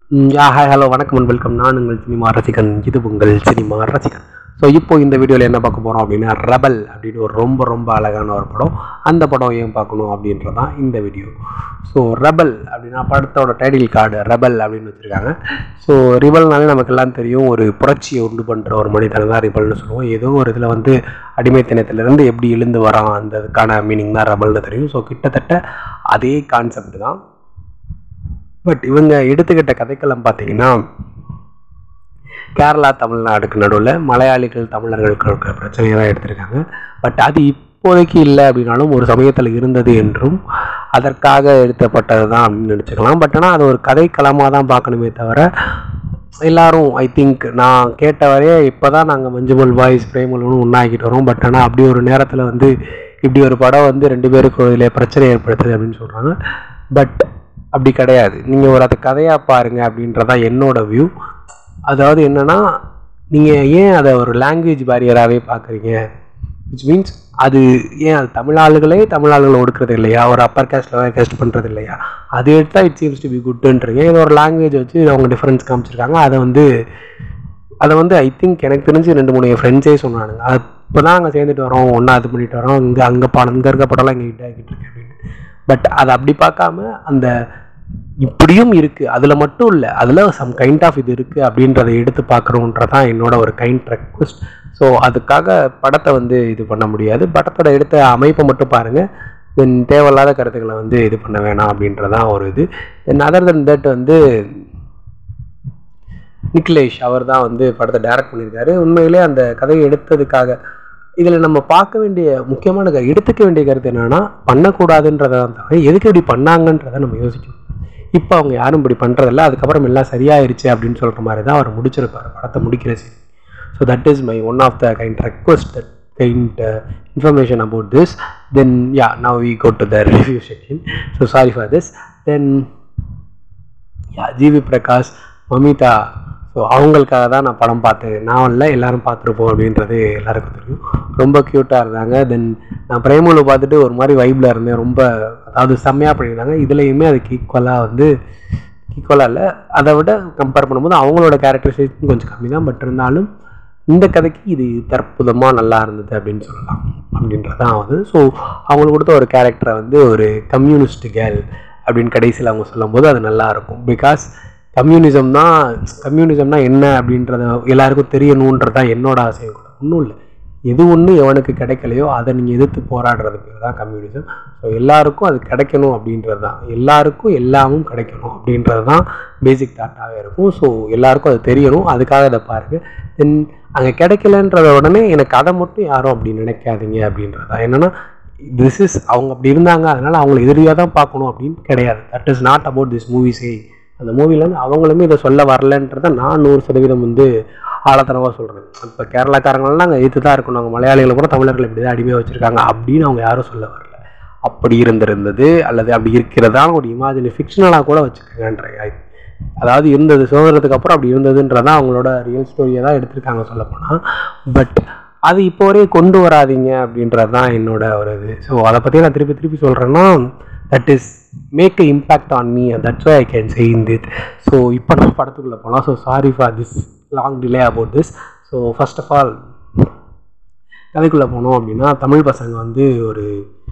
யா hi hello வணக்கம் and welcome நான் உங்கள் சினிமா ரசிகன் இது உங்கள் சினிமா ரசிகன் ஸோ இப்போ இந்த வீடியோவில் என்ன பார்க்க போகிறோம் அப்படின்னா ரெபல் அப்படின்னு ஒரு ரொம்ப ரொம்ப அழகான ஒரு படம் அந்த படம் ஏன் பார்க்கணும் அப்படின்றது தான் இந்த வீடியோ ஸோ ரெபல் அப்படின்னா படத்தோட டைட்டில் கார்டு ரெபல் அப்படின்னு வச்சுருக்காங்க ஸோ ரிபல்னாலே நமக்கு எல்லாம் தெரியும் ஒரு புரட்சியை உண்டு பண்ணுற ஒரு மனிதன் தான் ரிபல்னு சொல்லுவோம் ஏதோ ஒரு இதில் வந்து அடிமைத்தனத்திலிருந்து எப்படி எழுந்து வரான் அந்த இதுக்கான மீனிங் தான் ரெபல்னு தெரியும் ஸோ கிட்டத்தட்ட அதே கான்செப்ட் தான் பட் இவங்க எடுத்துக்கிட்ட கதைக்களம் பார்த்தீங்கன்னா கேரளா தமிழ்நாடுக்கு நடுவில் மலையாளிகள் தமிழர்களுக்கு இருக்கிற பிரச்சனையை தான் எடுத்திருக்காங்க பட் அது இப்போதைக்கு இல்லை அப்படின்னாலும் ஒரு சமயத்தில் இருந்தது என்றும் அதற்காக எடுத்தப்பட்டது தான் அப்படின்னு நினச்சிக்கலாம் பட் ஆனால் அது ஒரு கதைக்களமாக தான் பார்க்கணுமே தவிர எல்லாரும் ஐ திங்க் நான் கேட்டவரையே இப்போ தான் நாங்கள் மஞ்சுமல் பாய்ஸ் பிரேமலுன்னு ஒன்றாக்கிட்டு வரோம் பட் ஆனால் அப்படி ஒரு நேரத்தில் வந்து இப்படி ஒரு படம் வந்து ரெண்டு பேருக்கு இதில் பிரச்சனை ஏற்படுத்துது அப்படின்னு சொல்கிறாங்க பட் அப்படி கிடையாது நீங்கள் ஒரு அதை கதையாக பாருங்கள் அப்படின்றதான் என்னோட வியூ அதாவது என்னென்னா நீங்கள் ஏன் அதை ஒரு லாங்குவேஜ் பேரியராகவே பார்க்குறீங்க விச் மீன்ஸ் அது ஏன் அது தமிழ் ஆளுகளே தமிழ் ஆளுகளை ஒடுக்கிறது இல்லையா ஒரு அப்பர் கேஸ்ட் லோயர் கேஸ்ட் பண்ணுறது இல்லையா அது எடுத்தால் இட் சீம்ஸ் டு பி குட்டுன்றீங்க இது ஒரு லாங்குவேஜ் வச்சு அவங்க டிஃப்ரென்ஸ் காமிச்சிருக்காங்க அதை வந்து அதை வந்து ஐ திங்க் எனக்கு தெரிஞ்சு ரெண்டு மூணு என் ஃப்ரெண்ட்ஸே சொன்னானுங்க அது இப்போ தான் அங்கே சேர்ந்துட்டு வரோம் ஒன்றா இது பண்ணிட்டு வரோம் இங்கே அங்கே படம் இங்கே இருக்க படம்லாம் இங்கே ஹிட் ஆகிட்டு இருக்கு அப்படின்னு பட் அதை அப்படி பார்க்காம அந்த இப்படியும் இருக்குது அதில் மட்டும் இல்லை அதில் சம் கைண்ட் ஆஃப் இது இருக்குது அப்படின்றத எடுத்து பார்க்குறோன்றதான் என்னோட ஒரு கைண்ட் ரெக்வஸ்ட் ஸோ அதுக்காக படத்தை வந்து இது பண்ண முடியாது படத்தோட எடுத்த அமைப்பை மட்டும் பாருங்கள் தென் தேவையில்லாத கருத்துக்களை வந்து இது பண்ண வேணாம் அப்படின்றதான் ஒரு இது தென் அதர் தென் தட் வந்து நிக்கிலேஷ் அவர் தான் வந்து படத்தை டைரக்ட் பண்ணியிருக்காரு உண்மையிலே அந்த கதையை எடுத்ததுக்காக இதில் நம்ம பார்க்க வேண்டிய முக்கியமான கரு எடுத்துக்க வேண்டிய கருத்து என்னென்னா பண்ணக்கூடாதுன்றதை தான் தவிர எதுக்கு இப்படி பண்ணாங்கன்றதை நம்ம யோசிக்கணும் இப்போ அவங்க யாரும் இப்படி பண்ணுறதில்ல அதுக்கப்புறம் எல்லாம் சரியாயிருச்சு அப்படின்னு சொல்கிற மாதிரி தான் அவர் முடிச்சிருப்பார் படத்தை முடிக்கிற சரி so that is my one of the kind request that kind information about this then yeah now we go to the review section so sorry for this then yeah GV Prakash Mamitha so அவங்களுக்காக தான் நான் படம் பார்த்தேன் நான் இல்லை எல்லாரும் பார்த்துருப்போம் அப்படின்றது எல்லாருக்கும் தெரியும் ரொம்ப க்யூட்டாக இருந்தாங்க தென் நான் பிரேமலு பார்த்துட்டு ஒரு மாதிரி வைப்பில் இருந்தேன் ரொம்ப அதாவது செம்மையாக பண்ணியிருந்தாங்க இதுலேயுமே அதுக்கு ஈக்குவலாக வந்து ஈக்குவலாக இல்லை அதை விட கம்பேர் பண்ணும்போது அவங்களோட கேரக்டரைசேஷன் கொஞ்சம் கம்மி தான் பட் இருந்தாலும் இந்த கதைக்கு இது தற்புதமாக நல்லா இருந்தது அப்படின்னு சொல்லலாம் அப்படின்றதான் வந்து ஸோ அவங்களுக்கு கொடுத்த ஒரு கேரக்டரை வந்து ஒரு கம்யூனிஸ்ட் கேர்ள் அப்படின்னு கடைசியில் அவங்க சொல்லும்போது அது நல்லா இருக்கும் பிகாஸ் கம்யூனிசம் தான் கம்யூனிசம்னா என்ன அப்படின்றத எல்லாருக்கும் தெரியணுன்றது தான் என்னோட ஆசையும் கூட ஒன்றும் இல்லை எது ஒன்று எவனுக்கு கிடைக்கலையோ அதை நீங்கள் எதிர்த்து போராடுறது பேர் தான் கம்யூனிசம் ஸோ எல்லாருக்கும் அது கிடைக்கணும் அப்படின்றது தான் எல்லாருக்கும் எல்லாமும் கிடைக்கணும் அப்படின்றது தான் பேசிக் தாட்டாகவே இருக்கும் ஸோ எல்லாருக்கும் அது தெரியணும் அதுக்காக இதை பாருங்கள் தென் அங்கே கிடைக்கலன்றத உடனே எனக்கு அதை மட்டும் யாரும் அப்படி நினைக்காதீங்க அப்படின்றது தான் என்னென்னா திஸ் இஸ் அவங்க அப்படி இருந்தாங்க அதனால் அவங்களை எதிரியாக தான் பார்க்கணும் அப்படின்னு கிடையாது that is not about this மூவிஸே அந்த மூவிலேருந்து அவங்களுமே இதை சொல்ல வரலன்றதை நான் நூறு சதவீதம் வந்து ஆழத்தனமாக சொல்கிறேன் இப்போ கேரளாக்காரங்களாம் நாங்கள் எதிர்த்து தான் இருக்கணும் நாங்கள் மலையாளிகளை கூட தமிழர்கள் இப்படி தான் அடிமையாக வச்சுருக்காங்க அப்படின்னு அவங்க யாரும் சொல்ல வரல அப்படி இருந்திருந்தது அல்லது அப்படி இருக்கிறதா ஒரு இமேஜின் ஃபிக்ஷனலாக கூட வச்சுக்கோங்கன்ற அதாவது இருந்தது சுதந்திரத்துக்கு அப்புறம் அப்படி இருந்ததுன்றதான் அவங்களோட ரியல் ஸ்டோரியை தான் எடுத்திருக்காங்க சொல்லப்போனால் பட் அது இப்போ வரையே கொண்டு வராதிங்க அப்படின்றது தான் என்னோட ஒரு இது ஸோ அதை பற்றி நான் திருப்பி திருப்பி சொல்கிறேன்னா that is make a impact on me that's why I can say in that so இப்போ நான் படத்துக்குள்ளே போகலாம் so sorry for this long delay about this so first of all கதைக்குள்ளே போனோம் அப்படின்னா தமிழ் பசங்க வந்து ஒரு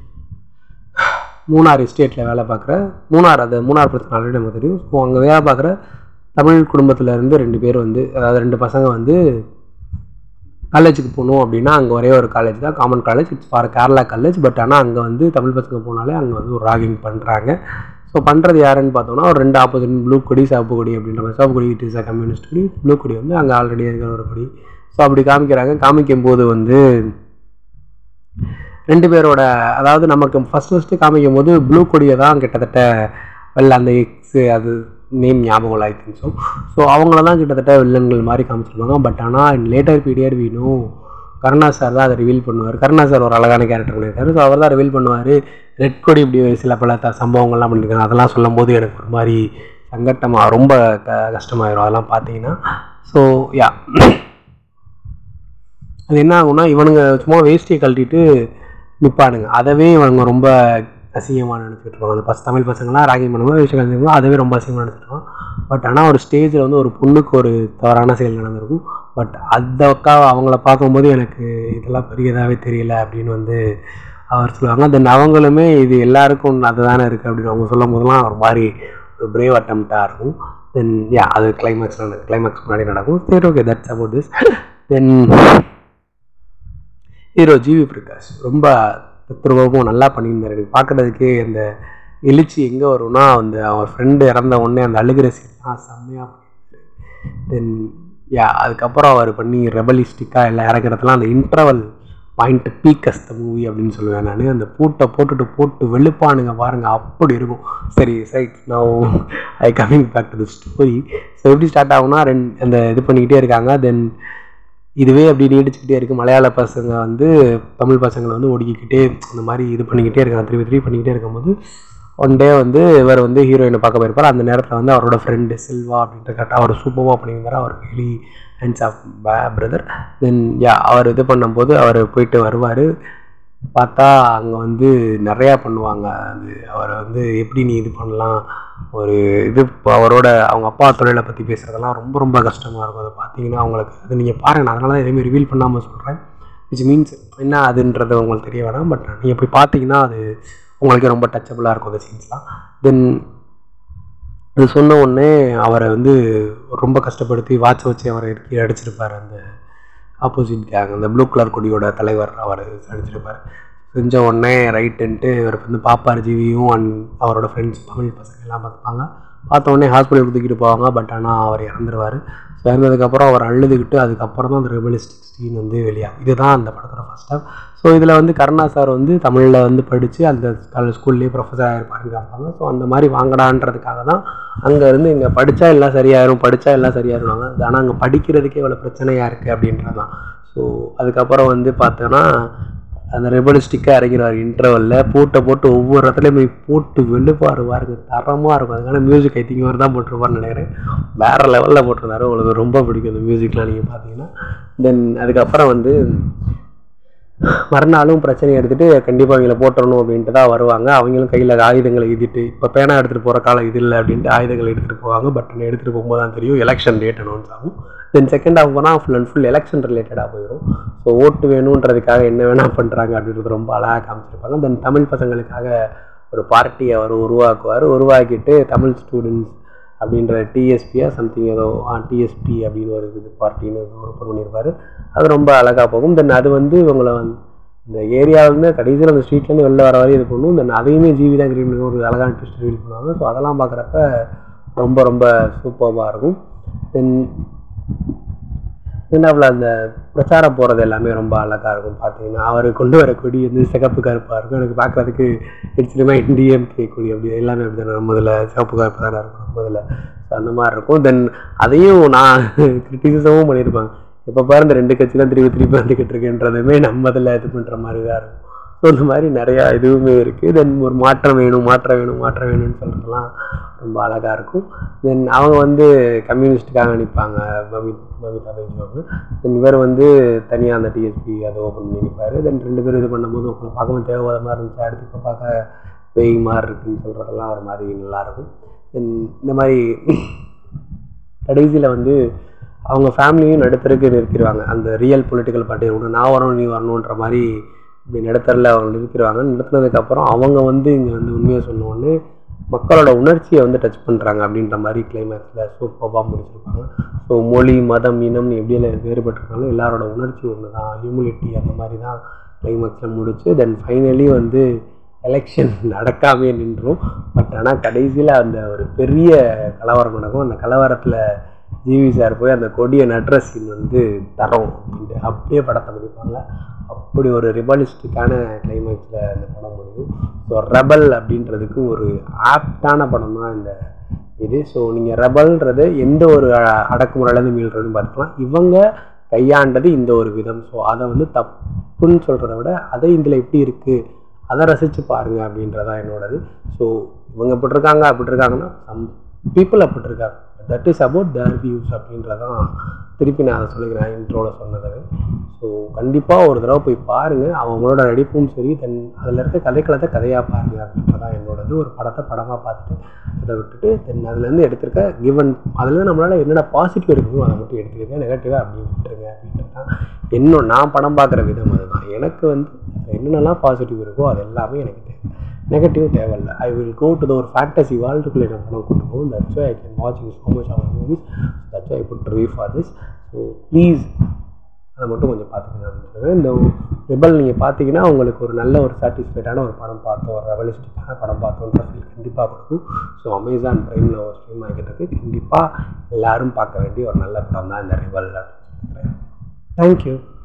மூணார் எஸ்டேட்டில் வேலை பார்க்குற மூணார் அது மூணார் பிரச்சனை ஆல்ரெடி நமக்கு தெரியும் ஸோ அங்கே வேலை பார்க்குற தமிழ் குடும்பத்தில் இருந்து ரெண்டு பேர் வந்து அதாவது ரெண்டு பசங்க வந்து காலேஜுக்கு போகணும் அப்படின்னா அங்கே ஒரே ஒரு காலேஜ் தான் common college it's for Kerala college but ஆனால் அங்கே வந்து தமிழ் பசங்க போனாலே அங்கே வந்து ஒரு ராகிங் பண்ணுறாங்க ஸோ பண்ணுறது யாருன்னு பார்த்தோம்னா ஒரு ரெண்டு ஆப்போசிட் ப்ளூ கொடி சிவப்பு கொடி அப்படின்ற மாதிரி சிவப்பு கொடி இட் இஸ் அ கம்யூனிஸ்ட் கொடி ப்ளூ கொடி வந்து அங்கே ஆல்ரெடி இருக்கிற ஒரு கொடி ஸோ அப்படி காமிக்கிறாங்க காமிக்கும் போது வந்து ரெண்டு பேரோட அதாவது நமக்கு ஃபஸ்ட் ஃபஸ்ட்டு காமிக்கும் போது ப்ளூ கொடியை தான் கிட்டத்தட்ட வெள்ள அந்த எக்ஸு அது நேம் ஞாபகம் ஐ திங்க் ஸோ ஸோ அவங்கள தான் கிட்டத்தட்ட வில்லன்கள் மாதிரி காமிச்சிருப்பாங்க பட் ஆனால் இன் லேட்டர் பீரியட் வீணும் கருணா சார் தான் அதை ரிவீல் பண்ணுவார் கருணா சார் ஒரு அழகான கேரக்டர் பண்ணியிருக்காரு ஸோ அவர் தான் ரிவீல் பண்ணுவார் ரெட் கொடி இப்படி சில பல த சம்பவங்கள்லாம் பண்ணியிருக்காங்க அதெல்லாம் சொல்லும் போது எனக்கு ஒரு மாதிரி சங்கட்டமாக ரொம்ப க கஷ்டமாயிரும் அதெல்லாம் பார்த்தீங்கன்னா ஸோ யா அது என்ன ஆகும்னா இவனுங்க சும்மா வேஷ்டியை கழட்டிட்டு நிற்பானுங்க அதவே இவனுங்க ரொம்ப அசிங்கமாக நினச்சிட்டு இருப்பாங்க அந்த பஸ் தமிழ் பசங்களாம் ராகிங் பண்ணும்போது விஷயம் கலந்துருக்கோம் அதுவே ரொம்ப அசிங்கமாக நினச்சிட்டு இருப்பாங்க பட் ஆனால் ஒரு ஸ்டேஜில் வந்து ஒரு பொண்ணுக்கு ஒரு தவறான செயல் நடந்திருக்கும் பட் அந்த அக்கா அவங்கள பார்க்கும்போது எனக்கு இதெல்லாம் பெரியதாகவே தெரியல அப்படின்னு வந்து அவர் சொல்லுவாங்க தென் அவங்களுமே இது எல்லாருக்கும் அதுதானே இருக்குது அப்படின்னு அவங்க சொல்லும் போதெல்லாம் ஒரு மாதிரி ஒரு பிரேவ் அட்டம்ப்டாக இருக்கும் தென் யா அது கிளைமேக்ஸ் கிளைமேக்ஸ் முன்னாடி நடக்கும் சரி okay that's about this then hero GV Prakash ரொம்ப தத்ரூபமும் நல்லா பண்ணியிருந்தார் எனக்கு பார்க்குறதுக்கே அந்த எழுச்சி எங்கே வரும்னா அந்த அவர் ஃப்ரெண்டு இறந்த உடனே அந்த அழுகிற சீன்லாம் செம்மையாக பண்ணியிருந்தாரு தென் யா அதுக்கப்புறம் அவர் பண்ணி ரெபலிஸ்டிக்காக எல்லாம் இறக்குறதுலாம் அந்த interval point peak of the movie அப்படின்னு சொல்லுவேன் நான் அந்த பூட்டை போட்டுட்டு போட்டு வெளுப்பானுங்க பாருங்கள் அப்படி இருக்கும் சரி சைட் நான் I coming back to the story so எப்படி ஸ்டார்ட் ஆகும்னா ரெண்டு அந்த இது பண்ணிக்கிட்டே இருக்காங்க தென் இதுவே அப்படி நீடிச்சுக்கிட்டே இருக்குது மலையாள பசங்க வந்து தமிழ் பசங்களை வந்து ஒடுக்கிக்கிட்டே அந்த மாதிரி இது பண்ணிக்கிட்டே இருக்காங்க திருப்பி திருப்பி பண்ணிக்கிட்டே இருக்கும்போது ஒன் டே வந்து இவர் வந்து ஹீரோயினை பார்க்க போயிருப்பார் அந்த நேரத்தில் வந்து அவரோட ஃப்ரெண்டு செல்வா அப்படின்ற கரெக்டாக அவர் சூப்பராக பண்ணியிருந்தார் அவர் really hands off brother then yeah அவர் இது பண்ணும்போது அவர் போயிட்டு வருவார் பார்த்தா அங்கே வந்து நிறையா பண்ணுவாங்க அது அவரை வந்து எப்படி நீ இது பண்ணலாம் ஒரு இது இப்போ அவரோட அவங்க அப்பா தொழிலை பற்றி பேசுகிறதெல்லாம் ரொம்ப ரொம்ப கஷ்டமாக இருக்கும் அதை பார்த்தீங்கன்னா அவங்களுக்கு அது நீங்கள் பாருங்க நான் அதனால தான் எதுவுமே ரிவீல் பண்ணாமல் சொல்கிறேன் விச் மீன்ஸ் என்ன அதுன்றது உங்களுக்கு தெரிய வேணாம் பட் நீங்கள் போய் பார்த்தீங்கன்னா அது உங்களுக்கு ரொம்ப டச்சபிளாக இருக்கும் அந்த சீன்ஸ்லாம் தென் இது சொன்ன உடனே அவரை வந்து ரொம்ப கஷ்டப்படுத்தி வாட்ச வச்சு அவரை கீழே அடிச்சிருப்பார் அந்த ஆப்போசிட் கேங் அந்த ப்ளூ கலர் கொடியோட தலைவர் அவர் அடிச்சிருப்பார் செஞ்ச உடனே ரைட்டுன்ட்டு இவர் வந்து பாப்பார் ஜீவியும் அண்ட் அவரோட ஃப்ரெண்ட்ஸ் தமிழ் பசங்க எல்லாம் பார்த்துப்பாங்க பார்த்த உடனே ஹாஸ்பிட்டலுக்கு தூக்கிட்டு போவாங்க பட் ஆனால் அவர் இறந்துருவார் ஸோ இறந்ததுக்கப்புறம் அவர் அழுதுகிட்டு அதுக்கப்புறம் தான் அந்த ரெபலிஸ்டிக் சீன் வந்து வெளியாகும் இதுதான் அந்த படத்தோட ஃபஸ்ட் ஹாஃப் ஸோ இதில் வந்து கருணா சார் வந்து தமிழில் வந்து படித்து அந்த ஸ்கூல்லேயே ப்ரொஃபஸர் ஆகிருப்பாருன்னு காமிப்பாங்க ஸோ அந்த மாதிரி வாங்கடான்றதுக்காக தான் அங்கே இருந்து இங்கே படித்தா எல்லாம் சரியாயிரும் படித்தா எல்லாம் சரியாயிருவாங்க ஆனால் அங்கே படிக்கிறதுக்கே இவ்வளோ பிரச்சனையாக இருக்குது அப்படின்றது தான் ஸோ அதுக்கப்புறம் வந்து பார்த்தோன்னா அந்த ரெபலிஸ்டிக்காக இறங்கிடுவார் இன்டர்வலில் பூட்டை போட்டு ஒவ்வொரு இடத்துலையும் போய் போட்டு வெளுப்பாரு பாருங்க தரமாக இருக்கும் அதுக்கான மியூசிக் ஐ திங்க் இவர் தான் போட்டிருப்பார்னு நினைக்கிறேன் வேறு லெவலில் போட்டிருந்தாரு உங்களுக்கு ரொம்ப பிடிக்கும் அந்த மியூசிக்லாம் நீங்கள் பார்த்தீங்கன்னா தென் அதுக்கப்புறம் வந்து மறுநாளும் பிரச்சனையை எடுத்துகிட்டு கண்டிப்பாக அவங்கள போட்டுறணும் அப்படின்ட்டு தான் வருவாங்க அவங்களும் கையில் ஆயுதங்களை எழுதிட்டு இப்போ பேனா எடுத்துகிட்டு போகிற காலம் இது இல்லை அப்படின்ட்டு ஆயுதங்களை எடுத்துகிட்டு போவாங்க பட் எடுத்துகிட்டு போகும்போது தான் தெரியும் எலெக்ஷன் டேட் அனௌன்ஸ் ஆகும் தென் செகண்ட் ஆஃப் போனால் ஃபுல் அண்ட் ஃபுல் எலெக்ஷன் ரிலேட்டடாக போயிடும் ஸோ ஓட்டு வேணுன்றதுக்காக என்ன வேணால் பண்ணுறாங்க அப்படின்றது ரொம்ப அழகாக காமிச்சிருப்பாங்க தென் தமிழ் பசங்களுக்காக ஒரு பார்ட்டியை அவர் உருவாக்குவார் உருவாக்கிட்டு தமிழ் ஸ்டூடெண்ட்ஸ் அப்படின்ற டிஎஸ்பியா சம்திங் ஏதோ டிஎஸ்பி அப்படின்னு ஒரு இது பார்ட்டின்னு ஒரு பண்ணியிருப்பார் அது ரொம்ப அழகாக போகும் தென் அது வந்து இவங்களை வந்து இந்த ஏரியாவிலேருந்து கடைசியில் அந்த ஸ்ட்ரீட்லேருந்து வெளில வர வரையும் இது பண்ணும் தென் அதையுமே ஜீவி தான் கிரீன் பண்ணி ஒரு அழகான ட்விஸ்ட் ஃபீல் பண்ணுவாங்க ஸோ அதெல்லாம் பார்க்குறப்ப ரொம்ப ரொம்ப சூப்பராக இருக்கும் தென் சின்னாவில் அந்த பிரச்சாரம் போகிறது எல்லாமே ரொம்ப அழகாக இருக்கும் பார்த்தீங்கன்னா அவர் கொண்டு வர கொடி வந்து சிகப்பு கருப்பாக இருக்கும் எனக்கு பார்க்குறதுக்கு இட்ஸ் ரிமைண்ட் டிஎம்கே கொடி அப்படி எல்லாமே அப்படி தானே முதல்ல சிகப்பு கருப்பு தானே இருக்கும் முதல்ல ஸோ அந்த மாதிரி இருக்கும் தென் அதையும் நான் கிரிட்டிசிசமும் பண்ணியிருப்பேன் இப்போ பாரு இந்த ரெண்டு கட்சி தான் திருப்பி திருப்பி வந்துக்கிட்டு இருக்குன்றதுமே நம்ம இதில் இது பண்ணுற மாதிரி தான் இருக்கும் ஸோ இந்த மாதிரி நிறையா இதுவுமே இருக்குது தென் ஒரு மாற்றம் வேணும் மாற்றம் வேணும் மாற்றம் வேணும்னு சொல்கிறதுலாம் ரொம்ப அழகாக இருக்கும் தென் அவங்க வந்து கம்யூனிஸ்ட்டுக்காக நிற்பாங்க பபித் பபிதா பேசுவாங்க தென் இவர் வந்து தனியாக அந்த டிஎஸ்பி அதை ஓப்பன் பண்ணி நிற்பார் தென் ரெண்டு பேரும் இது பண்ணும்போது உங்களை பார்க்கவும் தேவையான மாதிரி இருந்துச்சு அடுத்து இப்போ பார்க்க பேய் மாதிரி இருக்குன்னு சொல்கிறதெல்லாம் ஒரு மாதிரி நல்லாயிருக்கும் தென் இந்த மாதிரி கடைசியில் வந்து அவங்க ஃபேமிலியும் நடுத்தருக்கு நிறுத்திடுவாங்க அந்த ரியல் பொலிட்டிக்கல் பார்ட்டி ஒன்று நான் வரணும் நீ வரணுன்ற மாதிரி இப்படி நடுத்தரில் அவங்க நிறுத்திடுவாங்க நிறுத்தினதுக்கப்புறம் அவங்க வந்து இங்கே வந்து உண்மையை சொன்ன உடனே மக்களோட உணர்ச்சியை வந்து டச் பண்ணுறாங்க அப்படின்ற மாதிரி கிளைமேக்ஸில் சூப்பராக முடிச்சிருப்பாங்க ஸோ மொழி மதம் இனம்னு எப்படியெல்லாம் வேறுபட்டிருக்காங்களோ எல்லாரோட உணர்ச்சி ஒன்று தான் ஹியூமிலிட்டி அந்த மாதிரி தான் கிளைமேக்ஸில் முடிச்சு தென் ஃபைனலி வந்து எலெக்ஷன் நடக்காமே நின்றும் பட் ஆனால் கடைசியில் அந்த ஒரு பெரிய கலவரம் நடக்கும் அந்த கலவரத்தில் ஜிவி சார் போய் அந்த கொடியை நடுற சீன் வந்து தரோம் அப்படின்ட்டு அப்படியே படத்தை முடிப்பாங்க அப்படி ஒரு ரிபலிஸ்டிக்கான கிளைமேக்ஸில் இந்த படம் முடியும் ஸோ ரெபல் அப்படின்றதுக்கு ஒரு ஆப்டான படம் தான் இந்த இது ஸோ நீங்கள் ரெபல்ன்றது எந்த ஒரு அ- அடக்குமுறையிலேருந்து மீள்றதுன்னு பார்த்துக்கலாம் இவங்க கையாண்டது இந்த ஒரு விதம் ஸோ அதை வந்து தப்புன்னு சொல்கிறத விட அதை இதில் எப்படி இருக்குது அதை ரசித்து பாருங்க அப்படின்றதான் என்னோடது ஸோ இவங்க இப்படி இருக்காங்க அப்படி இருக்காங்கன்னா சம் பீப்புள் அப்படி இருக்காங்க but that is about their views அப்படின்றதான் திருப்பி நான் அதை சொல்லிக்கிறேன் இன்ட்ரோவில் சொன்னது ஸோ கண்டிப்பாக ஒரு தடவை போய் பாருங்கள் அவங்களோட நடிப்பும் சரி தென் அதில் இருக்க கதைக்களத்தை கதையாக பாருங்கள் அப்படின்றதான் என்னோடது ஒரு படத்தை படமாக பார்த்துட்டு அதை விட்டுட்டு தென் அதுலேருந்து எடுத்திருக்க கிவன் அதுலேருந்து நம்மளால் என்னென்ன பாசிட்டிவ் இருக்குமோ அதை மட்டும் எடுத்துக்கங்க நெகட்டிவாக அப்படியே விட்டுருங்க அப்படின்றது தான் என்னோட நான் படம் பார்க்குற விதம் அதுதான் எனக்கு வந்து என்னென்னலாம் பாசிட்டிவ் இருக்கோ அது எல்லாமே எனக்கு தேவை நெகட்டிவ் தேவையில்லை ஐ வில் கோ டு த ஒரு ஃபேண்டசி வேர்ல்டுக்குள்ளே என்ன படம் கொண்டு போகும் தட்ஸ் வை ஐ கேன் வாட்சிங் so much of movies that's I put review for this so please அதை மட்டும் கொஞ்சம் பார்த்துக்கங்க அப்படின்னு சொல்லுவேன் இந்த ரிபல் நீங்கள் பார்த்தீங்கன்னா உங்களுக்கு ஒரு நல்ல ஒரு சாட்டிஸ்ஃபைடான ஒரு படம் பார்த்தோம் ஒரு ரெவலிஸ்டிக்கான படம் பார்த்தோன்ற ஃபீல் கண்டிப்பாக கொடுக்கும் ஸோ அமேசான் ப்ரைமில் ஒரு ஸ்ட்ரீம் ஆகிட்டு இருக்கு கண்டிப்பாக எல்லாரும் பார்க்க வேண்டிய ஒரு நல்ல படம் தான் இந்த ரிபல் அப்படின்னு சொல்லிக்கிறேன் தேங்க்யூ